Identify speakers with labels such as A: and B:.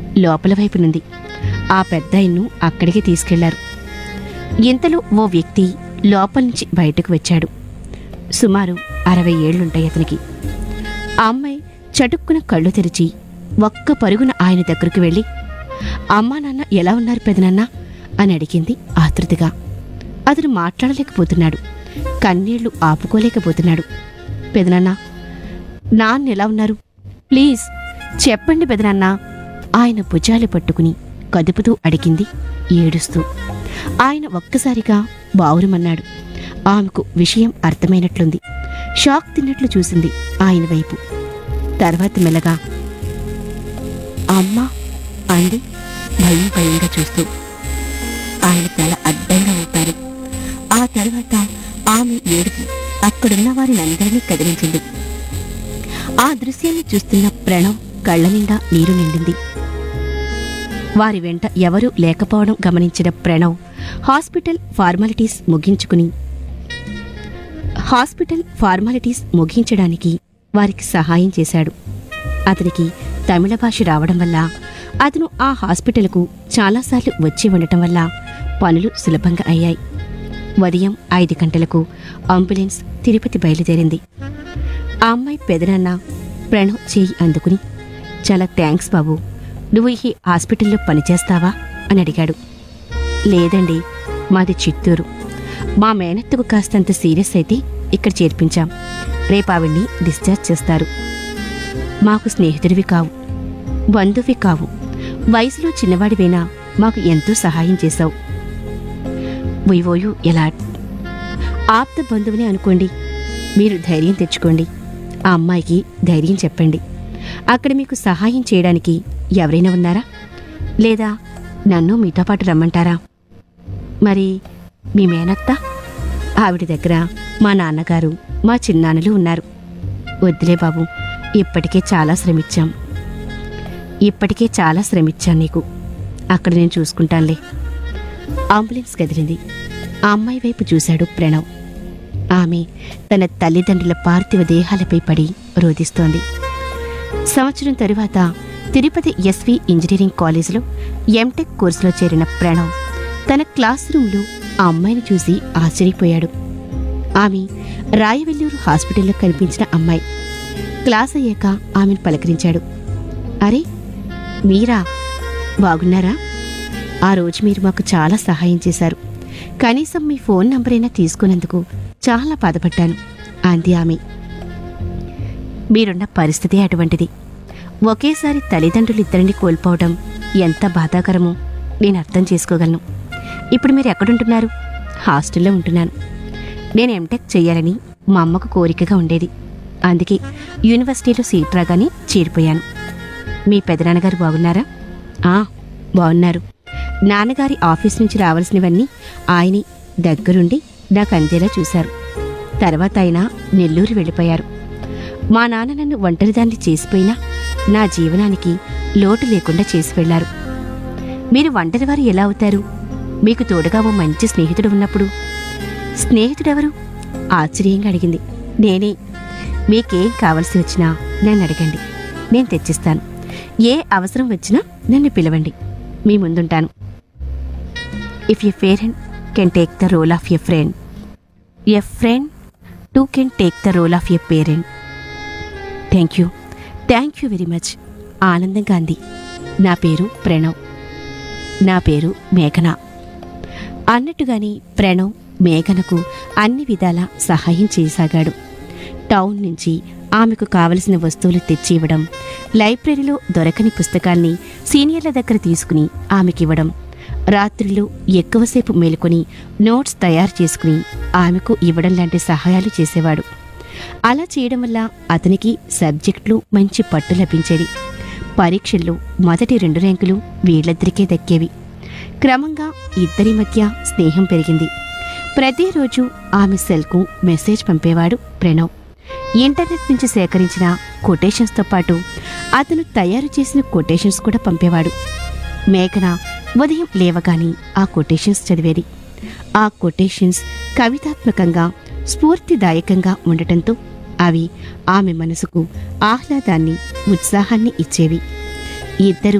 A: లోపల వైపునుంది ఆ పెద్దాయన్ను అక్కడికి తీసుకెళ్లారు ఇంతలో ఓ వ్యక్తి లోపల నుంచి బయటకు వచ్చాడు సుమారు అరవై ఏళ్లుంటాయి అతనికి ఆ అమ్మాయి చటుక్కున కళ్ళు తెరిచి ఒక్క పరుగున ఆయన దగ్గరకు వెళ్ళి అమ్మా నాన్న ఎలా ఉన్నారు పెదనాన్న అని అడిగింది ఆతృతగా అతను మాట్లాడలేకపోతున్నాడు కన్నీళ్లు ఆపుకోలేకపోతున్నాడు పెదనాన్న నాన్న ఎలా ఉన్నారు ప్లీజ్ చెప్పండి పెదనాన్న ఆయన భుజాలు పట్టుకుని కదుపుతూ అడిగింది ఏడుస్తూ ఆయన ఒక్కసారిగా బావురమన్నాడు ఆమెకు విషయం అర్థమైనట్లుంది షాక్ తిన్నట్లు చూసింది ఆయన వైపు తర్వాత మెల్లగా అమ్మా అంది భయం భయంగా చూస్తూ ఆయన తల అడ్డంగా ఊపారు ఆ తర్వాత ఆమె ఏడుపు అక్కడున్న వారిని అందరినీ కదిలించింది ఆ దృశ్యాన్ని చూస్తున్న ప్రణవ్ కళ్ళ నిండా నీరు నిండింది వారి వెంట ఎవరూ లేకపోవడం గమనించిన ప్రణవ్ హాస్పిటల్ ఫార్మాలిటీస్ ముగించుకుని హాస్పిటల్ ఫార్మాలిటీస్ ముగించడానికి వారికి సహాయం చేశాడు అతనికి తమిళ భాష రావడం వల్ల అతను ఆ హాస్పిటల్కు చాలాసార్లు వచ్చి ఉండటం వల్ల పనులు సులభంగా అయ్యాయి ఉదయం ఐదు గంటలకు అంబులెన్స్ తిరుపతి బయలుదేరింది ఆ అమ్మాయి పెదనాన్న ప్రణవ్ చేయి అందుకుని చాలా థ్యాంక్స్ బాబు నువ్వు ఈ హాస్పిటల్లో పనిచేస్తావా అని అడిగాడు లేదండి మాది చిత్తూరు మా మేనత్తకు కాస్తంత సీరియస్ అయితే ఇక్కడ చేర్పించాం రేపు ఆవిడ్ని డిశ్చార్జ్ చేస్తారు మాకు స్నేహితుడివి కావు బంధువి కావు వయసులో చిన్నవాడివైనా మాకు ఎంతో సహాయం చేశావు వివోయు ఎలా ఆప్త బంధువుని అనుకోండి మీరు ధైర్యం తెచ్చుకోండి ఆ అమ్మాయికి ధైర్యం చెప్పండి అక్కడ మీకు సహాయం చేయడానికి ఎవరైనా ఉన్నారా లేదా నన్ను మీతో పాటు రమ్మంటారా మరి మీ మేనత్త ఆవిడ దగ్గర మా నాన్నగారు మా చిన్నాన్నలు ఉన్నారు వద్దులే బాబు ఇప్పటికే చాలా శ్రమించాం ఇప్పటికే చాలా శ్రమించాను నీకు అక్కడ నేను చూసుకుంటానులే అంబులెన్స్ కదిలింది ఆ అమ్మాయి వైపు చూశాడు ప్రణవ్ ఆమె తన తల్లిదండ్రుల పార్థివ దేహాలపై పడి రోధిస్తోంది సంవత్సరం తరువాత తిరుపతి ఎస్వి ఇంజనీరింగ్ కాలేజీలో ఎంటెక్ కోర్సులో చేరిన ప్రణవ్ తన క్లాస్ రూంలో ఆ అమ్మాయిని చూసి ఆశ్చర్యపోయాడు ఆమె రాయవెల్లూరు హాస్పిటల్లో కనిపించిన అమ్మాయి క్లాస్ అయ్యాక ఆమెను పలకరించాడు అరే మీరా బాగున్నారా ఆ రోజు మీరు మాకు చాలా సహాయం చేశారు కనీసం మీ ఫోన్ నంబరైనా తీసుకున్నందుకు చాలా బాధపడ్డాను అంది ఆమె మీరున్న పరిస్థితి అటువంటిది ఒకేసారి తల్లిదండ్రులు ఇద్దరిని కోల్పోవడం ఎంత బాధాకరమో నేను అర్థం చేసుకోగలను ఇప్పుడు మీరు ఎక్కడుంటున్నారు హాస్టల్లో ఉంటున్నాను నేను ఎంటెక్ చేయాలని మా అమ్మకు కోరికగా ఉండేది అందుకే యూనివర్సిటీలో సీట్ రాగానే చేరిపోయాను మీ పెదనాన్నగారు బాగున్నారా ఆ బాగున్నారు నాన్నగారి ఆఫీస్ నుంచి రావాల్సినవన్నీ ఆయనే దగ్గరుండి నాకు అందేలా చూశారు తర్వాత ఆయన నెల్లూరు వెళ్ళిపోయారు మా నాన్న నన్ను ఒంటరిదాన్ని చేసిపోయినా నా జీవనానికి లోటు లేకుండా చేసి వెళ్లారు మీరు ఒంటరివారు ఎలా అవుతారు మీకు తోడుగా ఓ మంచి స్నేహితుడు ఉన్నప్పుడు స్నేహితుడెవరు ఆశ్చర్యంగా అడిగింది నేనే మీకేం కావలసి వచ్చినా నన్ను అడగండి నేను తెచ్చిస్తాను ఏ అవసరం వచ్చినా నన్ను పిలవండి మీ ముందుంటాను if a parent can take the role of a friend a friend too can take the role of a parent thank you thank you very much ఆనందంగా అంది నా పేరు ప్రణవ్ నా పేరు మేఘన అన్నట్టుగాని ప్రణవ్ మేఘనకు అన్ని విధాలా సహాయం చేయసాగాడు టౌన్ నుంచి ఆమెకు కావలసిన వస్తువులు తెచ్చి ఇవ్వడం లైబ్రరీలో దొరకని పుస్తకాల్ని సీనియర్ల దగ్గర తీసుకుని ఆమెకివ్వడం రాత్రిలో ఎక్కువసేపు మేలుకొని నోట్స్ తయారు చేసుకుని ఆమెకు ఇవ్వడం లాంటి సహాయాలు చేసేవాడు అలా చేయడం వల్ల అతనికి సబ్జెక్టులు మంచి పట్టు లభించేది పరీక్షల్లో మొదటి రెండు ర్యాంకులు వీళ్ళిద్దరికే దక్కేవి క్రమంగా ఇద్దరి మధ్య స్నేహం పెరిగింది ప్రతిరోజు ఆమె సెల్కు మెసేజ్ పంపేవాడు ప్రణవ్ ఇంటర్నెట్ నుంచి సేకరించిన కొటేషన్స్తో పాటు అతను తయారు చేసిన కొటేషన్స్ కూడా పంపేవాడు మేఘన ఉదయం లేవగానే ఆ కొటేషన్స్ చదివేది ఆ కొటేషన్స్ కవితాత్మకంగా స్ఫూర్తిదాయకంగా ఉండటంతో అవి ఆమె మనసుకు ఆహ్లాదాన్ని ఉత్సాహాన్ని ఇచ్చేవి ఇద్దరు